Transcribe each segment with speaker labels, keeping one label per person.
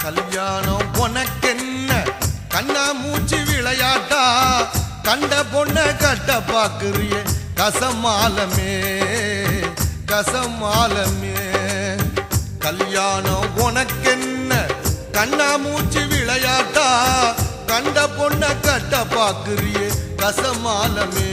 Speaker 1: கல்யாணம் உனக்கென்ன கண்ணா மூச்சு விளையாட்டா கண்ட பொண்ண கட்ட பாக்குறிய கசமாலமே கசமாலமே கல்யாணம் உனக்கென்ன கண்ணா மூச்சு விளையாட்டா கண்ட பொண்ண கட்ட பாக்குறிய கசமாலமே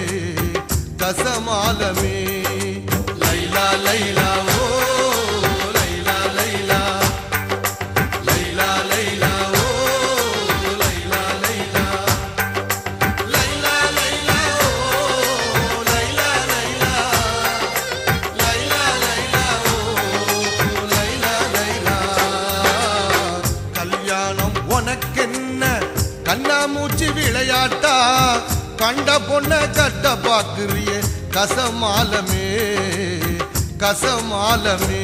Speaker 1: கசமாலமே லைலா லைலா ஓ லைலா லைலா லைலா லைலா ஓ லைலா லைலா லைலா லைலா ஓ லைலா லைலா லைலா லைலா ஓ லைலா லைலா கல்யாணம் உனக்கென்ன கண்ணாமூச்சி விளையாட்டா கண்ட பொண்ண கட்ட பாக்குறியே கசமாலமே கசமாலமே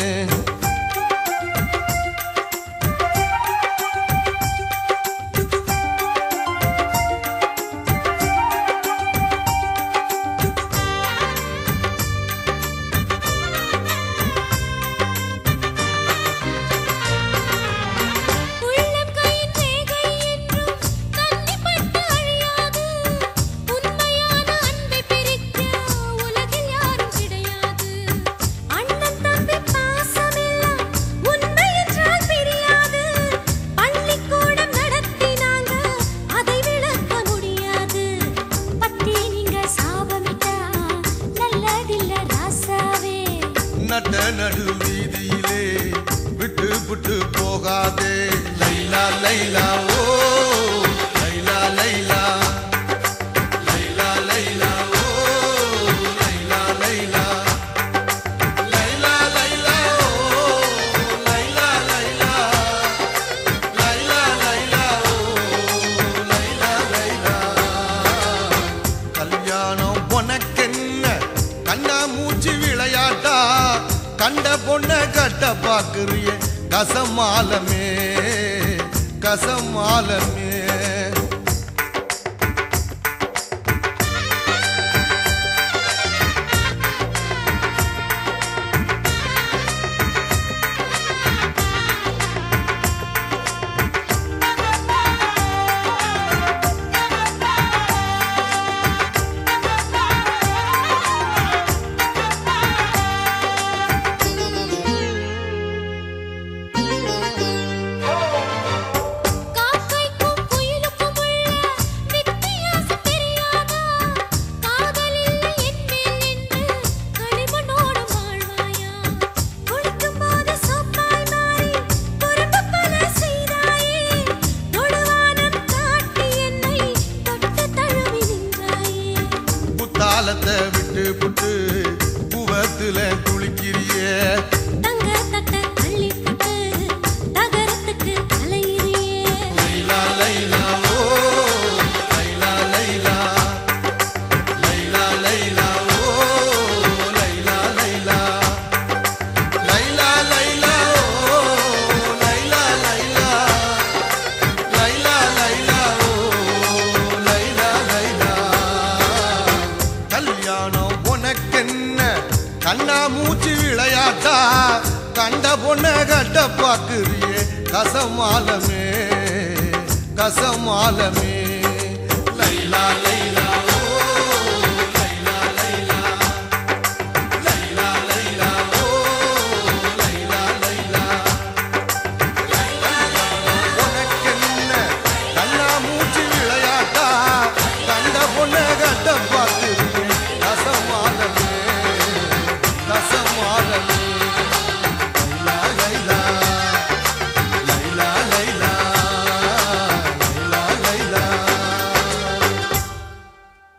Speaker 2: உள்ளம் கையின் ரேகை என்றும் கண்ணிப்பட்டு அழியாது உண்மையான அன்பை பிரிக்க உலகில் யாரும் கிடையாது அண்ணன் தம்பி பாசமெல்லாம் உண்மை என்றால் தெரியாது பள்ளிக்கூடம் நடத்தினாங்க அதை விளக்க முடியாது பத்தி நீங்க சாபமிட்டா நல்லதில்ல ராசாவே
Speaker 1: நட்ட நடு வீதியிலே விட்டு விட்டு போகாதே லைலா லைலா ஓ லைலா லைலா லைலா லைலா ஓ லைலா லைலா லைலா லைலா ஓ லைலா லைலா லைலா லைலா ஓ லைலா லைலா கல்யாணம் உனக்கென்ன கண்ணா மூச்சு விளையாட்டா கண்ட பொண்ண கட்ட பாக்குறிய கசமாலமே கசமாலமே
Speaker 2: காக்கைக்கும் குயிலுக்கும் உள்ள வித்தியாசம் தெரியாதா காதல் இல்லை என் மேல் நின்று களிமண்ணோடு வாழ்வாயா குளிக்கும் போது சோப்பாய் மாறி குறும்பு பல செய்தாயே தொடுவானம் காட்டி என்னை தொட்டு தழுவி நின்றாயே
Speaker 1: புத்தாலத்தை விட்டு புட்டு புவத்துல குளிக்கிறியே
Speaker 2: தங்க தட்ட தள்ளி போட்டு தகரத்துக்கு அலையிறியே
Speaker 1: லைலா லைலா ஓ லைலா லைலா லைலா லைலா ஓ லைலா லைலா லைலா லைலா ஓ லைலா லைலா லைலா லைலா ஓ லைலா லைலா கல்யாணம் உனக்கென்ன கண்ணா மூச்சு விளையாட்டா கண்ட பொண்ண கட்ட பாக்குறியே கசமாலமே கசமாலமே